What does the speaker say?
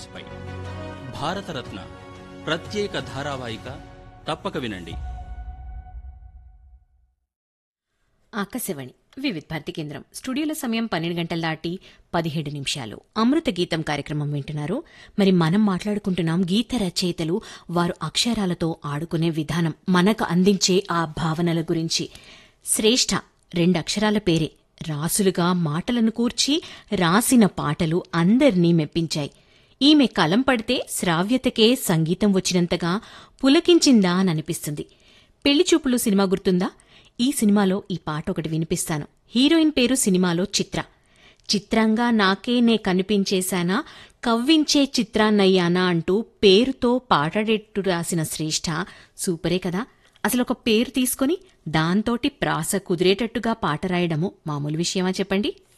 పై భారతరత్న ప్రత్యేక ధారావాహిక తప్పక వినండి ఆకాశవాణి వివిధ భారతి కేంద్రం స్టూడియోలో సమయం పన్నెండు గంటల దాటి పదిహేడు నిమిషాలు అమృత గీతం కార్యక్రమం వింటున్నారు మరి మనం మాట్లాడుకుంటున్నాం గీత రచయితలు వారు అక్షరాలతో ఆడుకునే విధానం మనకు అందించే ఆ భావనల గురించి శ్రేష్ఠ రెండు అక్షరాల పేరే రాసులుగా మాటలను కూర్చి రాసిన పాటలు అందర్నీ మెప్పించాయి ఈమె కలం పడితే శ్రావ్యతకే సంగీతం వచ్చినంతగా పులకించిందా అని అనిపిస్తుంది పెళ్లిచూపులు సినిమా గుర్తుందా ఈ సినిమాలో ఈ పాట ఒకటి వినిపిస్తాను హీరోయిన్ పేరు సినిమాలో చిత్ర చిత్రంగా నాకే నే కనిపించేశానా కవ్వించే చిత్రాన్నయ్యానా అంటూ పేరుతో పాటడేట్టు రాసిన శ్రేష్ఠ సూపరే కదా అసలు ఒక పేరు తీసుకొని దాంతోటి ప్రాస కుదిరేటట్టుగా పాట రాయడము మామూలు విషయమా చెప్పండి